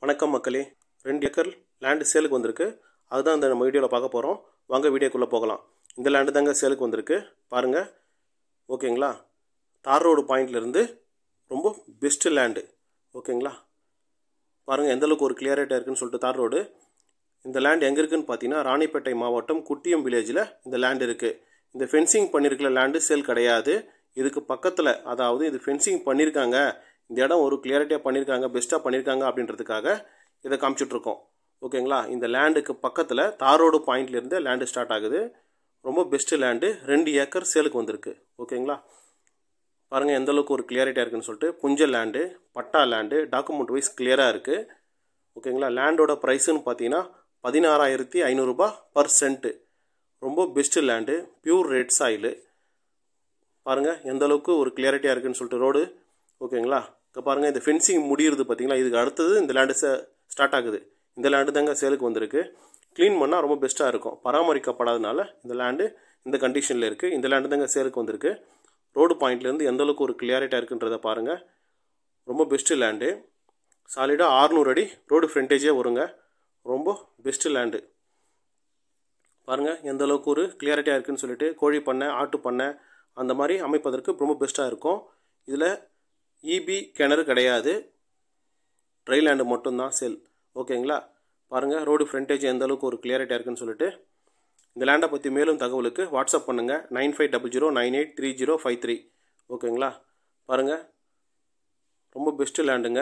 வணக்கம் மக்களே ரெண்டு ஏக்கர் லேண்டு சேலுக்கு வந்திருக்கு அதுதான் இந்த நம்ம வீடியோவில் பார்க்க போகிறோம் வாங்க வீடியோக்குள்ளே போகலாம் இந்த லேண்டு தாங்க சேலுக்கு வந்திருக்கு பாருங்கள் ஓகேங்களா தார் ரோடு பாயிண்ட்லேருந்து ரொம்ப பெஸ்ட்டு லேண்டு ஓகேங்களா பாருங்கள் எந்தளவுக்கு ஒரு கிளியரேட்டாக இருக்குன்னு சொல்லிட்டு தார் ரோடு இந்த லேண்ட் எங்கே இருக்குன்னு பார்த்தீங்கன்னா ராணிப்பேட்டை மாவட்டம் குட்டியம் வில்லேஜில் இந்த லேண்ட் இருக்குது இந்த ஃபென்சிங் பண்ணியிருக்கிற லேண்டு சேல் கிடையாது இதுக்கு பக்கத்தில் அதாவது இது ஃபென்சிங் பண்ணியிருக்காங்க இந்த இடம் ஒரு கிளியரிட்டியாக பண்ணியிருக்காங்க பெஸ்ட்டாக பண்ணியிருக்காங்க அப்படின்றதுக்காக இதை காமிச்சிட்ருக்கோம் ஓகேங்களா இந்த லேண்டுக்கு பக்கத்தில் தாரோடு பாயிண்ட்லேருந்து லேண்டு ஸ்டார்ட் ஆகுது ரொம்ப பெஸ்ட்டு லேண்டு ரெண்டு ஏக்கர் சேலுக்கு வந்திருக்கு ஓகேங்களா பாருங்கள் எந்த அளவுக்கு ஒரு கிளியரிட்டியாக இருக்குன்னு சொல்லிட்டு புஞ்ச land patta land document wise கிளியராக இருக்குது ஓகேங்களா லேண்டோட ப்ரைஸுன்னு பார்த்தீங்கன்னா பதினாறாயிரத்தி ஐநூறுரூபா பர் சென்ட்டு ரொம்ப best land pure red soil பாருங்கள் எந்த அளவுக்கு ஒரு கிளியரிட்டியாக இருக்குன்னு சொல்லிட்டு ரோடு ஓகேங்களா இப்போ பாருங்கள் இந்த ஃபென்சிங் முடியுறது பார்த்தீங்களா இதுக்கு அடுத்தது இந்த லேண்டு ஸ்டார்ட் ஆகுது இந்த லேண்டு தாங்க சேலுக்கு வந்திருக்கு க்ளீன் பண்ணால் ரொம்ப பெஸ்ட்டாக இருக்கும் பராமரிக்கப்படாதனால இந்த லேண்டு இந்த கண்டிஷனில் இருக்குது இந்த லேண்டு தாங்க சேலுக்கு வந்திருக்கு ரோடு பாயிண்ட்லேருந்து எந்த அளவுக்கு ஒரு கிளியாரிட்டியாக இருக்குன்றதை பாருங்கள் ரொம்ப பெஸ்ட்டு லேண்டு சாலிடாக ஆறுநூறு அடி ரோடு ஃப்ரண்டேஜே வருங்க ரொம்ப பெஸ்ட்டு லேண்டு பாருங்கள் எந்த அளவுக்கு ஒரு கிளியாரிட்டியாக இருக்குன்னு சொல்லிட்டு கோழி பண்ணை ஆட்டு பண்ணை அந்த மாதிரி அமைப்பதற்கு ரொம்ப பெஸ்ட்டாக இருக்கும் இதில் இபி கிணறு கிடையாது ட்ரை லேண்டு மட்டும்தான் செல் ஓகேங்களா பாருங்கள் ரோடு ஃப்ரண்டேஜ் எந்த அளவுக்கு ஒரு கிளியரிட்டியாக இருக்குன்னு சொல்லிட்டு இந்த லேண்டை பற்றி மேலும் தகவலுக்கு வாட்ஸ்அப் பண்ணுங்கள் nine five double zero nine eight three zero five three ஓகேங்களா பாருங்கள் ரொம்ப பெஸ்ட்டு லேண்டுங்க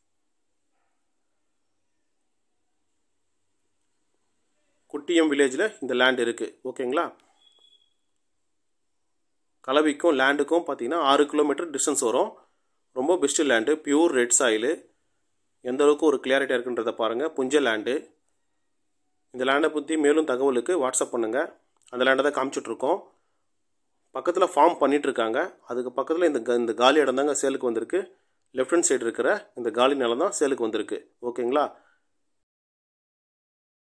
குட்டியம் வில்லேஜில் இந்த லேண்ட் இருக்குது ஓகேங்களா கலவிக்கும் லேண்டுக்கும் பார்த்தீங்கன்னா ஆறு கிலோமீட்டர் டிஸ்டன்ஸ் வரும் ரொம்ப best land pure red soil எந்த அளவுக்கு ஒரு கிளியாரிட்டியாக இருக்குன்றதை பாருங்கள் புஞ்ச லேண்டு இந்த லேண்டை பற்றி மேலும் தகவலுக்கு வாட்ஸ்அப் பண்ணுங்கள் அந்த லேண்டை தான் காமிச்சிட்ருக்கோம் பக்கத்தில் ஃபார்ம் பண்ணிகிட்ருக்காங்க அதுக்கு பக்கத்தில் இந்த இந்த காலி இடம் தாங்க சேலுக்கு வந்திருக்கு லெஃப்ட் ஹேண்ட் சைடு இருக்கிற இந்த காலி நிலம் தான் சேலுக்கு வந்திருக்கு ஓகேங்களா